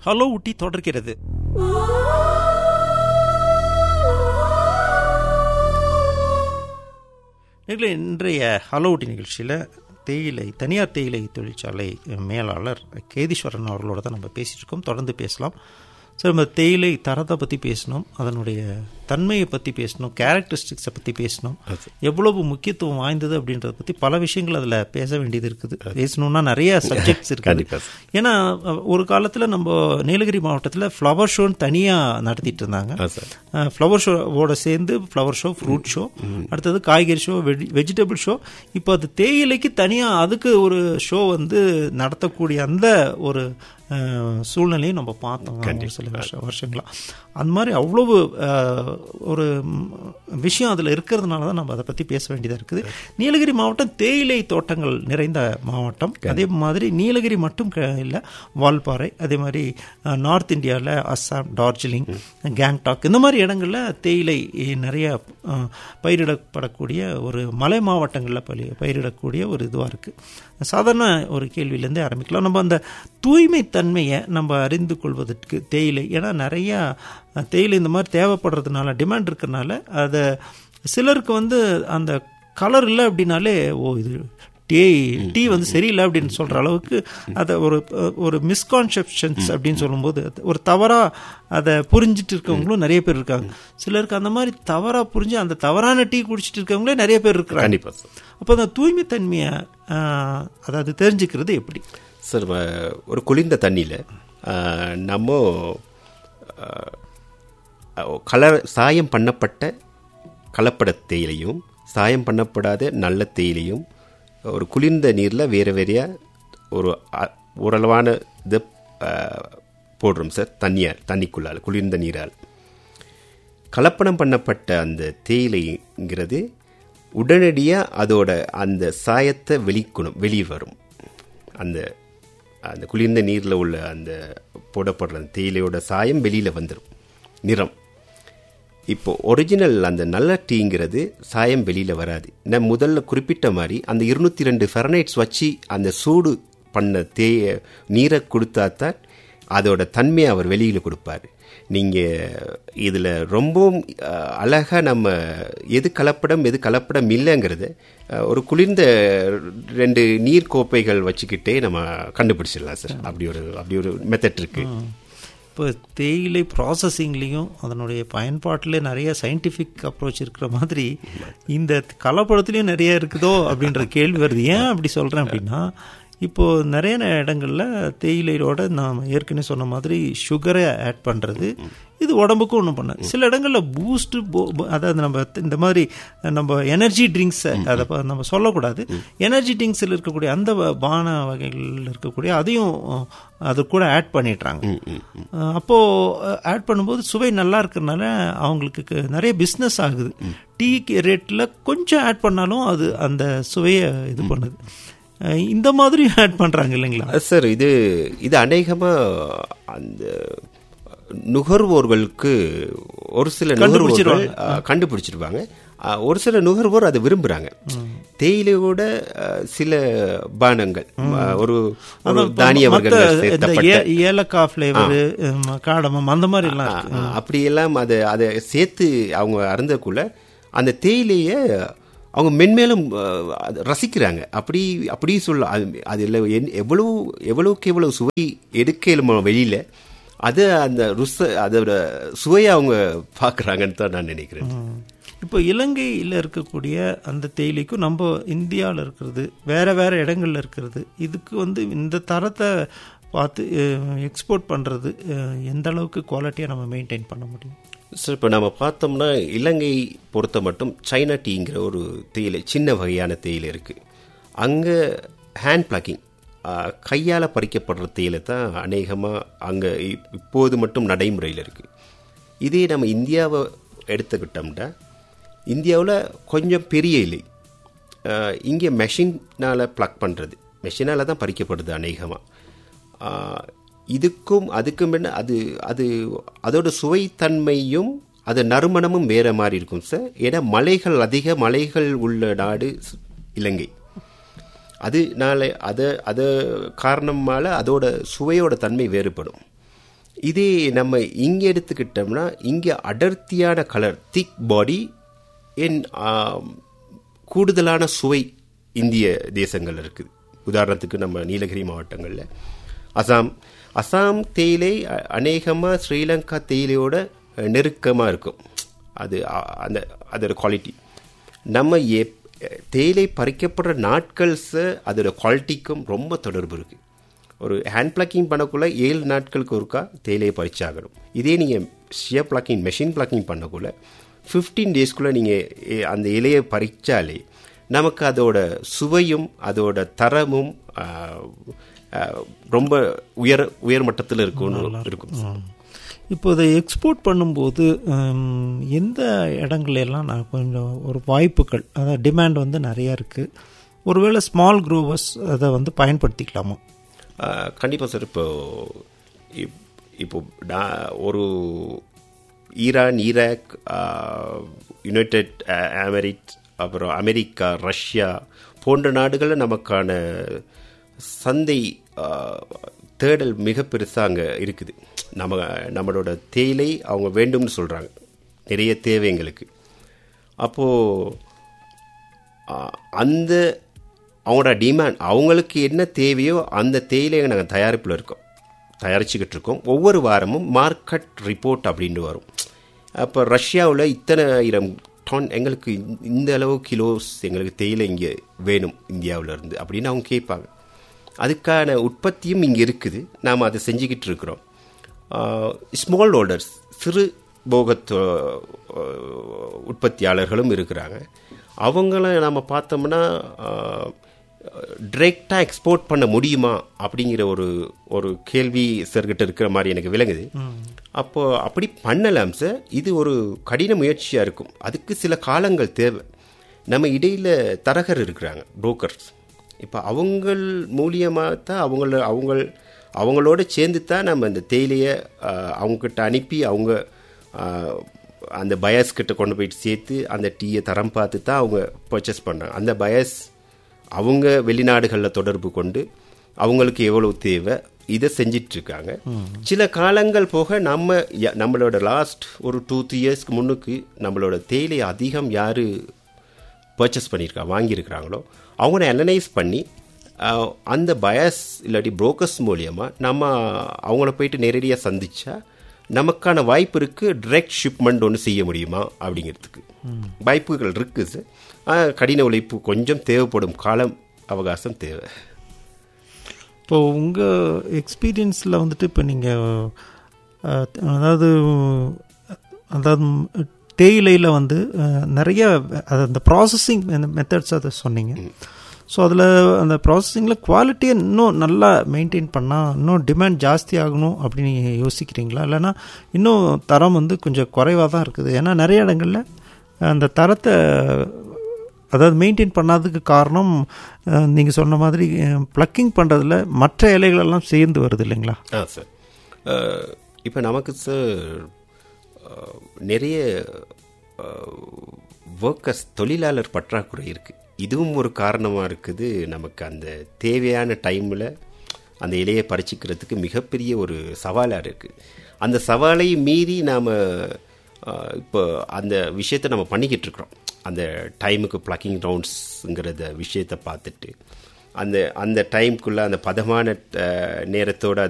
hello ஊட்டி தொடர்கிறது நேர்களே இன்றைய ஹலோ ஊட்டி நிகழ்ச்சியில் தேயிலை தனியார் தேயிலை தொழிற்சாலை மேலாளர் கேதீஸ்வரன் அவர்களோட தான் நம்ம பேசிட்டு இருக்கோம் தொடர்ந்து பேசலாம் சார் நம்ம தேயிலை தரத்தை பற்றி பேசணும் அதனுடைய தன்மையை பற்றி பேசணும் கேரக்டரிஸ்டிக்ஸை பற்றி பேசணும் எவ்வளவு முக்கியத்துவம் வாய்ந்தது அப்படின்றத பற்றி பல விஷயங்கள் அதில் பேச வேண்டியது இருக்குது பேசணும்னா நிறைய சப்ஜெக்ட்ஸ் இருக்குது ஏன்னா ஒரு காலத்தில் நம்ம நீலகிரி மாவட்டத்தில் ஃப்ளவர் ஷோன்னு தனியாக நடத்திட்டு இருந்தாங்க ஃப்ளவர் ஷோவோட சேர்ந்து ஃப்ளவர் ஷோ ஃப்ரூட் ஷோ அடுத்தது காய்கறி ஷோ வெஜிடபிள் ஷோ இப்போ அது தேயிலைக்கு தனியாக அதுக்கு ஒரு ஷோ வந்து நடத்தக்கூடிய அந்த ஒரு சூழ்நிலையும் நம்ம பார்த்தோம் சில வருஷம் வருஷங்களா அந்த மாதிரி அவ்வளவு ஒரு விஷயம் அதில் இருக்கிறதுனால தான் நம்ம அதை பற்றி பேச வேண்டியதாக இருக்குது நீலகிரி மாவட்டம் தேயிலை தோட்டங்கள் நிறைந்த மாவட்டம் அதே மாதிரி நீலகிரி மட்டும் இல்லை வால்பாறை அதே மாதிரி நார்த் இந்தியாவில் அஸ்ஸாம் டார்ஜிலிங் கேங்டாக் இந்த மாதிரி இடங்களில் தேயிலை நிறைய பயிரிடப்படக்கூடிய ஒரு மலை மாவட்டங்களில் பலி பயிரிடக்கூடிய ஒரு இதுவாக இருக்குது சாதாரண ஒரு கேள்வியிலேருந்தே ஆரம்பிக்கலாம் நம்ம அந்த தூய்மை தன்மையை நம்ம அறிந்து கொள்வதற்கு தேயிலை ஏன்னா நிறையா தேயிலை இந்த மாதிரி தேவைப்படுறதுனால டிமாண்ட் இருக்கிறனால அதை சிலருக்கு வந்து அந்த கலர் இல்லை அப்படின்னாலே ஓ இது டீ டீ வந்து சரியில்லை அப்படின்னு சொல்கிற அளவுக்கு அதை ஒரு ஒரு மிஸ்கான்செப்ஷன்ஸ் அப்படின்னு சொல்லும்போது ஒரு தவறாக அதை புரிஞ்சிட்டு இருக்கவங்களும் நிறைய பேர் இருக்காங்க சிலருக்கு அந்த மாதிரி தவறாக புரிஞ்சு அந்த தவறான டீ குடிச்சிட்டு இருக்கவங்களே நிறைய பேர் இருக்கிறாங்க அப்போ அந்த தூய்மை தன்மையை அதாவது தெரிஞ்சுக்கிறது எப்படி சார் ஒரு குளிர்ந்த தண்ணியில் நம்ம கலர் சாயம் பண்ணப்பட்ட கலப்பட தேயிலையும் சாயம் பண்ணப்படாத நல்ல தேயிலையும் ஒரு குளிர்ந்த நீரில் வேறு வேறையாக ஒரு ஓரளவான இதை போடுறோம் சார் தண்ணியால் தண்ணிக்குள்ளால் குளிர்ந்த நீரால் கலப்படம் பண்ணப்பட்ட அந்த தேயிலைங்கிறது உடனடியாக அதோட அந்த சாயத்தை வெளிக்கணும் வெளியே வரும் அந்த அந்த குளிர்ந்த நீரில் உள்ள அந்த போடப்படுற அந்த தேயிலையோட சாயம் வெளியில் வந்துடும் நிறம் இப்போ ஒரிஜினல் அந்த நல்ல டீங்கிறது சாயம் வெளியில் வராது நான் முதல்ல குறிப்பிட்ட மாதிரி அந்த இருநூத்தி ரெண்டு ஃபெரனைட்ஸ் வச்சு அந்த சூடு பண்ண தே நீரை கொடுத்தா தான் அதோட தன்மையை அவர் வெளியில் கொடுப்பார் நீங்கள் இதில் ரொம்பவும் அழகாக நம்ம எது கலப்படம் எது கலப்படம் இல்லைங்கிறத ஒரு குளிர்ந்த ரெண்டு நீர் கோப்பைகள் வச்சுக்கிட்டே நம்ம கண்டுபிடிச்சிடலாம் சார் அப்படி ஒரு அப்படி ஒரு மெத்தட் இருக்குது இப்போ தேயிலை ப்ராசஸிங்லேயும் அதனுடைய பயன்பாட்டில் நிறைய சயின்டிஃபிக் அப்ரோச் இருக்கிற மாதிரி இந்த கலப்படத்துலேயும் நிறைய இருக்குதோ அப்படின்ற கேள்வி வருது ஏன் அப்படி சொல்கிறேன் அப்படின்னா இப்போது நிறைய இடங்களில் தேயிலையோட நாம் ஏற்கனவே சொன்ன மாதிரி சுகரை ஆட் பண்ணுறது இது உடம்புக்கும் ஒன்றும் பண்ண சில இடங்களில் பூஸ்ட்டு அதாவது நம்ம இந்த மாதிரி நம்ம எனர்ஜி ட்ரிங்க்ஸை அதை நம்ம சொல்லக்கூடாது எனர்ஜி ட்ரிங்க்ஸில் இருக்கக்கூடிய அந்த பான வகைகளில் இருக்கக்கூடிய அதையும் அது கூட ஆட் பண்ணிடுறாங்க அப்போது ஆட் பண்ணும்போது சுவை நல்லா இருக்கிறதுனால அவங்களுக்கு நிறைய பிஸ்னஸ் ஆகுது டீ ரேட்டில் கொஞ்சம் ஆட் பண்ணாலும் அது அந்த சுவையை இது பண்ணுது இந்த மாதிரி ஆட் பண்ணுறாங்க இல்லைங்களா சார் இது இது அநேகமாக அந்த நுகர்வோர்களுக்கு ஒரு சில நுகர்வோர்கள் கண்டுபிடிச்சிருப்பாங்க ஒரு சில நுகர்வோர் அதை விரும்புகிறாங்க தேயிலையோட சில பானங்கள் ஒரு தானிய ஏலக்காய் ஃப்ளேவர் காடமம் அந்த மாதிரி எல்லாம் அப்படியெல்லாம் அதை அதை சேர்த்து அவங்க அருந்தக்குள்ள அந்த தேயிலையை அவங்க மென்மேலும் ரசிக்கிறாங்க அப்படி அப்படி சொல்ல அது அதில் எவ்வளவு எவ்வளவுக்கு எவ்வளவு சுவை எடுக்கலுமோ வெளியில் அது அந்த ருச அதோட சுவையை அவங்க பார்க்குறாங்கன்னு தான் நான் நினைக்கிறேன் இப்போ இலங்கையில் இருக்கக்கூடிய அந்த தேயிலைக்கும் நம்ம இந்தியாவில் இருக்கிறது வேறு வேறு இடங்களில் இருக்கிறது இதுக்கு வந்து இந்த தரத்தை பார்த்து எக்ஸ்போர்ட் பண்ணுறது எந்த அளவுக்கு குவாலிட்டியாக நம்ம மெயின்டைன் பண்ண முடியும் சார் இப்போ நம்ம பார்த்தோம்னா இலங்கை பொறுத்த மட்டும் சைனா டீங்கிற ஒரு தேயிலை சின்ன வகையான தேயிலை இருக்குது அங்கே ஹேண்ட் பிளாக்கிங் கையால் பறிக்கப்படுற தேயிலை தான் அநேகமாக அங்கே இப்போது மட்டும் நடைமுறையில் இருக்குது இதே நம்ம இந்தியாவை எடுத்துக்கிட்டோம்னா இந்தியாவில் கொஞ்சம் பெரிய இலை இங்கே மெஷினால் ப்ளக் பண்ணுறது மெஷினால் தான் பறிக்கப்படுது அநேகமாக இதுக்கும் அதுக்கும் என்ன அது அது அதோட சுவைத்தன்மையும் அது நறுமணமும் வேற மாதிரி இருக்கும் சார் ஏன்னா மலைகள் அதிக மலைகள் உள்ள நாடு இலங்கை அதனால அதை அதை காரணமால அதோட சுவையோட தன்மை வேறுபடும் இதே நம்ம இங்கே எடுத்துக்கிட்டோம்னா இங்கே அடர்த்தியான கலர் திக் பாடி என் கூடுதலான சுவை இந்திய தேசங்கள் இருக்குது உதாரணத்துக்கு நம்ம நீலகிரி மாவட்டங்களில் அசாம் அசாம் தேயிலை அ- அநேகமா ஸ்ரீலங்கா தேயிலையோட நெருக்கமாக இருக்கும் அது அ- அந்த அதோட குவாலிட்டி நம்ம எப் தேயிலை பறிக்கப்படுற நாட்கள்ஸை அதோட குவாலிட்டிக்கும் ரொம்ப தொடர்பு இருக்குது ஒரு ஹேண்ட் பிளக்கிங் பண்ணக்குள்ள ஏழு நாட்களுக்கு ஒருக்கா தேயிலையை பறிச்சாகணும் இதே நீங்கள் ஷியர் பிளக்கிங் மெஷின் பிளக்கிங் பண்ணக்குள்ள ஃபிஃப்டீன் டேஸ்க்குள்ளே நீங்கள் அந்த இலையை பறிச்சாலே நமக்கு அதோட சுவையும் அதோட தரமும் ஆ, ஆ, ரொம்ப உயர் உயர் மட்டத்தில் இருக்கும்னு இருக்கும் இப்போ இதை எக்ஸ்போர்ட் பண்ணும்போது ஹம், எந்த இடங்கள்ல எல்லாம் நான் கொஞ்சம் ஒரு வாய்ப்புகள் அதாவது டிமாண்ட் வந்து நிறையா இருக்குது ஒருவேளை ஸ்மால் க்ரோவர்ஸ் அதை வந்து பயன்படுத்திக்கலாமா கண்டிப்பாக சார் இப்போ இப்- இப்போ நான் ஒரு ஈரான் ஈராக் யுனைடெட் அமெரிக் அப்புறம் அமெரிக்கா ரஷ்யா போன்ற நாடுகளில் நமக்கான சந்தை ஆ, தேடல் மிக பெருசாக அங்கே இருக்குது நம்ம நம்மளோட தேயிலை அவங்க வேண்டும்னு சொல்கிறாங்க நிறைய தேவை எங்களுக்கு அப்போது ஆ, அந்த அவங்களோட டிமாண்ட் அவங்களுக்கு என்ன தேவையோ அந்த தேயிலையை நாங்கள் தயாரிப்பில் இருக்கோம் தயாரிச்சுக்கிட்டு இருக்கோம் ஒவ்வொரு வாரமும் மார்க்கெட் ரிப்போர்ட் அப்படின்ட்டு வரும் அப்போ ரஷ்யாவில் இத்தனை ஆயிரம் டன் எங்களுக்கு இந்த- இந்த அளவு கிலோஸ் எங்களுக்கு தேயிலை இங்கே வேணும் இந்தியாவுல இருந்து அப்படின்னு அவங்க கேட்பாங்க அதுக்கான உற்பத்தியும் இங்கே இருக்குது நாம் அதை செஞ்சுக்கிட்டு இருக்கிறோம் ஸ்மால் ஹோல்டர்ஸ் சிறு போகத் உற்பத்தியாளர்களும் இருக்கிறாங்க அவங்கள நம்ம பார்த்தோம்னா டிரெக்டாக எக்ஸ்போர்ட் பண்ண முடியுமா அப்படிங்கிற ஒரு ஒரு கேள்வி சார்கிட்ட இருக்கிற மாதிரி எனக்கு விளங்குது அப்போ அப்படி பண்ணலாம் சார் இது ஒரு கடின முயற்சியாக இருக்கும் அதுக்கு சில காலங்கள் தேவை நம்ம இடையில் தரகர் இருக்கிறாங்க புரோக்கர்ஸ் இப்போ அவங்கள் மூலியமாக தான் அவங்கள அவங்க அவங்களோட சேர்ந்து தான் நம்ம இந்த தேயிலையை ஆஹ், அவங்கக்கிட்ட அனுப்பி அவங்க ஆஹ், அந்த பயஸ் கிட்ட கொண்டு போயிட்டு சேர்த்து அந்த டீயை தரம் பார்த்து தான் அவங்க பர்ச்சேஸ் பண்ணுறாங்க அந்த பயஸ் அவங்க வெளிநாடுகளில் தொடர்பு கொண்டு அவங்களுக்கு எவ்வளவு தேவை இதை செஞ்சிட்டு இருக்காங்க சில காலங்கள் போக நம்ம ய- நம்மளோட லாஸ்ட் ஒரு டூ த்ரீ இயர்ஸ்க்கு முன்னுக்கு நம்மளோட தேயிலை அதிகம் யாரு பர்ச்சேஸ் பண்ணியிருக்கா வாங்கியிருக்கிறாங்களோ அவங்கள அனலைஸ் பண்ணி அஹ், அந்த பயஸ் இல்லாட்டி புரோக்கர்ஸ் மூலியமாக நம்ம அவங்கள போயிட்டு நேரடியாக சந்திச்சா நமக்கான வாய்ப்பு இருக்கு டைரக்ட் ஷிப்மெண்ட் ஒன்று செய்ய முடியுமா அப்படிங்கிறதுக்கு வாய்ப்புகள் இருக்கு சார் ஆனா, கடின உழைப்பு கொஞ்சம் தேவைப்படும் காலம் அவகாசம் தேவை இப்போ உங்கள் எக்ஸ்பீரியன்ஸில் வந்துட்டு இப்போ நீங்கள் அதாவது அதாவது தேயிலையில் வந்து அஹ், நிறைய அது அந்த ப்ராசஸிங் மெத்தட்ஸ் அதை சொன்னீங்க ஸோ அதில் அந்த ப்ராசஸிங்கில் குவாலிட்டியை இன்னும் நல்லா மெயின்டைன் பண்ணால் இன்னும் டிமாண்ட் ஜாஸ்தி ஆகணும் அப்படின்னு நீங்கள் யோசிக்கிறீங்களா இல்லைன்னா இன்னும் தரம் வந்து கொஞ்சம் குறைவாக தான் இருக்குது ஏன்னா நிறைய இடங்களில் அந்த தரத்தை அதாவது மெயின்டைன் பண்ணாததுக்கு காரணம் நீங்கள் சொன்ன மாதிரி ப்ளக்கிங் பண்ணுறதுல மற்ற இலைகளெல்லாம் சேர்ந்து வருது இல்லைங்களா ஆ சார் இப்போ நமக்கு சார் நிறைய ஒர்க்கர்ஸ் தொழிலாளர் பற்றாக்குறை இருக்குது இதுவும் ஒரு காரணமாக இருக்குது நமக்கு அந்த தேவையான டைமில் அந்த இலையை பறிச்சிக்கிறதுக்கு மிகப்பெரிய ஒரு சவாலாக இருக்குது அந்த சவாலை மீறி நாம் இப்போ அந்த விஷயத்தை நம்ம பண்ணிக்கிட்டு இருக்கிறோம் அந்த டைமுக்கு ப்ளக்கிங் ரவுண்ட்ஸுங்கிறத விஷயத்தை பார்த்துட்டு அந்த அந்த டைம்குள்ளே அந்த பதமான அஹ், நேரத்தோட